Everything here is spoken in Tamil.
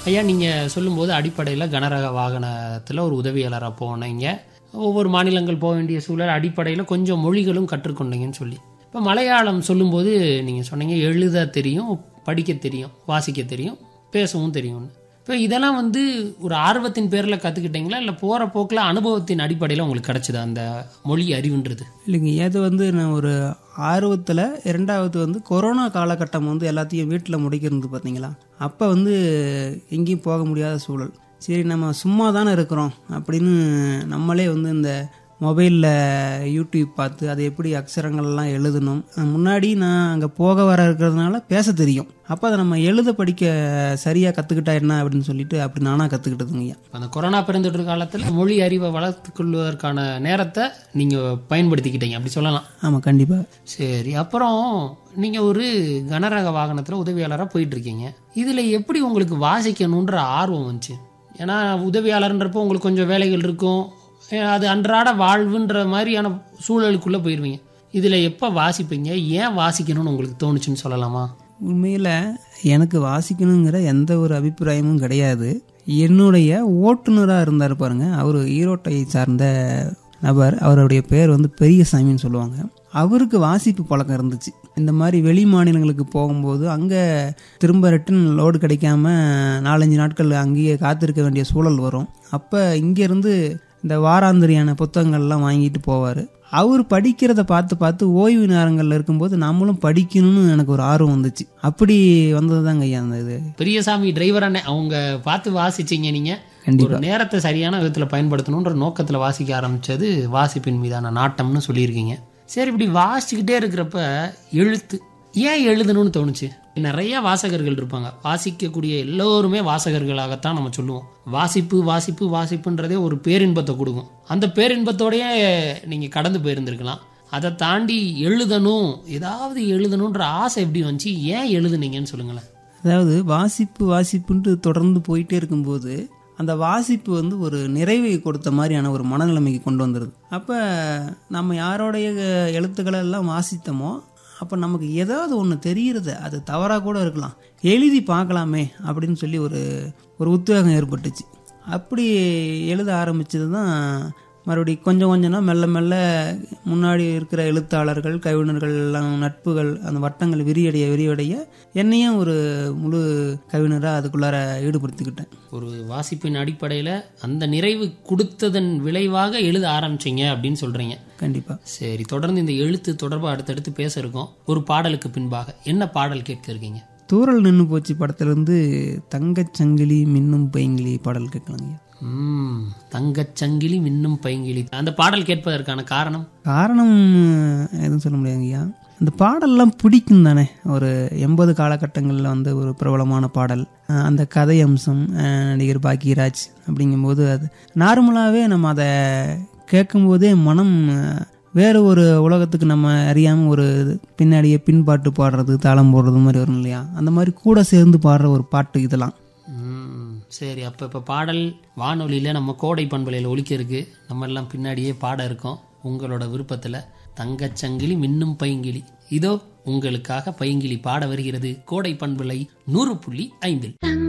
ஐயா நீங்கள் சொல்லும்போது அடிப்படையில் கனரக வாகனத்தில் ஒரு உதவியாளராக போனீங்க ஒவ்வொரு மாநிலங்கள் போக வேண்டிய சூழல் அடிப்படையில் கொஞ்சம் மொழிகளும் கற்றுக்கொண்டீங்கன்னு சொல்லி இப்போ மலையாளம் சொல்லும்போது நீங்கள் சொன்னீங்க எழுத தெரியும் படிக்க தெரியும் வாசிக்க தெரியும் பேசவும் தெரியும்னு இப்போ இதெல்லாம் வந்து ஒரு ஆர்வத்தின் பேரில் கற்றுக்கிட்டீங்களா இல்லை போகிற போக்கில் அனுபவத்தின் அடிப்படையில் உங்களுக்கு கிடச்சிதா அந்த மொழி அறிவுன்றது இல்லைங்க அது வந்து நான் ஒரு ஆர்வத்தில் இரண்டாவது வந்து கொரோனா காலகட்டம் வந்து எல்லாத்தையும் வீட்டில் முடிக்கிறது பார்த்தீங்களா அப்போ வந்து எங்கேயும் போக முடியாத சூழல் சரி நம்ம சும்மா தானே இருக்கிறோம் அப்படின்னு நம்மளே வந்து இந்த மொபைலில் யூடியூப் பார்த்து அதை எப்படி அக்ஷரங்கள்லாம் எழுதணும் முன்னாடி நான் அங்கே போக வர இருக்கிறதுனால பேச தெரியும் அப்போ அதை நம்ம எழுத படிக்க சரியாக கற்றுக்கிட்டா என்ன அப்படின்னு சொல்லிட்டு அப்படி நானாக கற்றுக்கிட்டதுங்கய்யா அந்த கொரோனா பெருந்தொற்று காலத்தில் மொழி அறிவை வளர்த்து கொள்வதற்கான நேரத்தை நீங்கள் பயன்படுத்திக்கிட்டீங்க அப்படி சொல்லலாம் ஆமாம் கண்டிப்பாக சரி அப்புறம் நீங்கள் ஒரு கனரக வாகனத்தில் உதவியாளராக போயிட்டுருக்கீங்க இதில் எப்படி உங்களுக்கு வாசிக்கணுன்ற ஆர்வம் வந்துச்சு ஏன்னா உதவியாளர்ன்றப்போ உங்களுக்கு கொஞ்சம் வேலைகள் இருக்கும் அஹ் அது அன்றாட வாழ்வுன்ற மாதிரியான சூழலுக்குள்ளே போயிடுவீங்க இதில் எப்போ வாசிப்பீங்க ஏன் வாசிக்கணும்னு உங்களுக்கு தோணுச்சுன்னு சொல்லலாமா உண்மையில் எனக்கு வாசிக்கணுங்கிற எந்த ஒரு அபிப்பிராயமும் கிடையாது என்னுடைய ஓட்டுநராக இருந்தார் பாருங்க அவர் ஈரோட்டை சார்ந்த நபர் அவருடைய பேர் வந்து பெரியசாமின்னு சொல்லுவாங்க அவருக்கு வாசிப்பு பழக்கம் இருந்துச்சு இந்த மாதிரி வெளி மாநிலங்களுக்கு போகும்போது அங்கே திரும்ப ரிட்டன் லோடு கிடைக்காம நாலஞ்சு நாட்கள் அங்கேயே காத்திருக்க வேண்டிய சூழல் வரும் அப்போ இங்கேருந்து இந்த வாராந்திரியான புத்தகங்கள்லாம் வாங்கிட்டு போவார் அவர் படிக்கிறத பார்த்து பார்த்து ஓய்வு நேரங்களில் இருக்கும்போது நம்மளும் படிக்கணும்னு எனக்கு ஒரு ஆர்வம் வந்துச்சு அப்படி வந்தது தாங்க ஐயா அந்த இது பெரியசாமி டிரைவர் அண்ணே அவங்க பார்த்து வாசிச்சீங்க நீங்கள் ஒரு நேரத்தை சரியான விதத்தில் பயன்படுத்தணுன்ற நோக்கத்தில் வாசிக்க ஆரம்பிச்சது வாசிப்பின் மீதான நாட்டம்னு சொல்லியிருக்கீங்க சரி இப்படி வாசிச்சுக்கிட்டே இருக்கிறப்ப எழுத்து ஏன் எழுதணும்னு தோணுச்சு நிறைய வாசகர்கள் இருப்பாங்க வாசிக்கக்கூடிய எல்லோருமே வாசகர்களாகத்தான் நம்ம சொல்லுவோம் வாசிப்பு வாசிப்பு வாசிப்புன்றதே ஒரு பேரின்பத்தை கொடுக்கும் அந்த பேரின்பத்தோடயே நீங்கள் கடந்து போயிருந்திருக்கலாம் அதை தாண்டி எழுதணும் ஏதாவது எழுதணுன்ற ஆசை எப்படி வந்துச்சு ஏன் எழுதுனீங்கன்னு சொல்லுங்களேன் அதாவது வாசிப்பு வாசிப்புன்ட்டு தொடர்ந்து போயிட்டே இருக்கும்போது அந்த வாசிப்பு வந்து ஒரு நிறைவை கொடுத்த மாதிரியான ஒரு மனநிலைமைக்கு கொண்டு வந்துடுது அப்போ நம்ம யாரோடைய எழுத்துக்களை எல்லாம் வாசித்தோமோ அப்போ நமக்கு ஏதாவது ஒன்று தெரிகிறது அது தவறாக கூட இருக்கலாம் எழுதி பார்க்கலாமே அப்படின்னு சொல்லி ஒரு ஒரு உத்வேகம் ஏற்பட்டுச்சு அப்படி எழுத ஆரம்பிச்சது தான் மறுபடியும் கொஞ்சம் கொஞ்சம்னா மெல்ல மெல்ல முன்னாடி இருக்கிற எழுத்தாளர்கள் கவிஞர்கள் எல்லாம் நட்புகள் அந்த வட்டங்கள் விரியடைய விரியடைய என்னையும் ஒரு முழு கவிஞராக அதுக்குள்ளார ஈடுபடுத்திக்கிட்டேன் ஒரு வாசிப்பின் அடிப்படையில் அந்த நிறைவு கொடுத்ததன் விளைவாக எழுத ஆரம்பிச்சீங்க அப்படின்னு சொல்கிறீங்க கண்டிப்பாக சரி தொடர்ந்து இந்த எழுத்து தொடர்பாக அடுத்தடுத்து பேச இருக்கோம் ஒரு பாடலுக்கு பின்பாக என்ன பாடல் கேட்க இருக்கீங்க தூரல் நின்று போச்சு படத்துலேருந்து தங்கச்சங்கிலி மின்னும் பைங்கிலி பாடல் கேட்கலாங்க ம் தங்கச்சங்கிலி மின்னும் பைங்கிலி அந்த பாடல் கேட்பதற்கான காரணம் காரணம் எதுவும் சொல்ல முடியாதுங்கய்யா அந்த பாடல்லாம் பிடிக்கும் தானே ஒரு எண்பது காலகட்டங்களில் வந்து ஒரு பிரபலமான பாடல் அஹ் அந்த கதை அம்சம் அஹ் நடிகர் பாக்கியராஜ் அப்படிங்கும்போது அது நார்மலாகவே நம்ம அதை கேட்கும்போதே மனம் அஹ், வேறு ஒரு உலகத்துக்கு நம்ம அறியாமல் ஒரு பின்னாடியே பின்பாட்டு பாடுறது தாளம் போடுறது மாதிரி வரும் இல்லையா அந்த மாதிரி கூட சேர்ந்து பாடுற ஒரு பாட்டு இதெல்லாம் ம், சரி அப்போ இப்போ பாடல் வானொலியில் நம்ம கோடை பண்பலையில் ஒலிக்க இருக்கு நம்ம எல்லாம் பின்னாடியே பாட இருக்கோம் உங்களோட விருப்பத்தில் தங்கச்சங்கிலி மின்னும் பைங்கிலி இதோ உங்களுக்காக பைங்கிலி பாட வருகிறது கோடை பண்பலை நூறு புள்ளி ஐந்தில்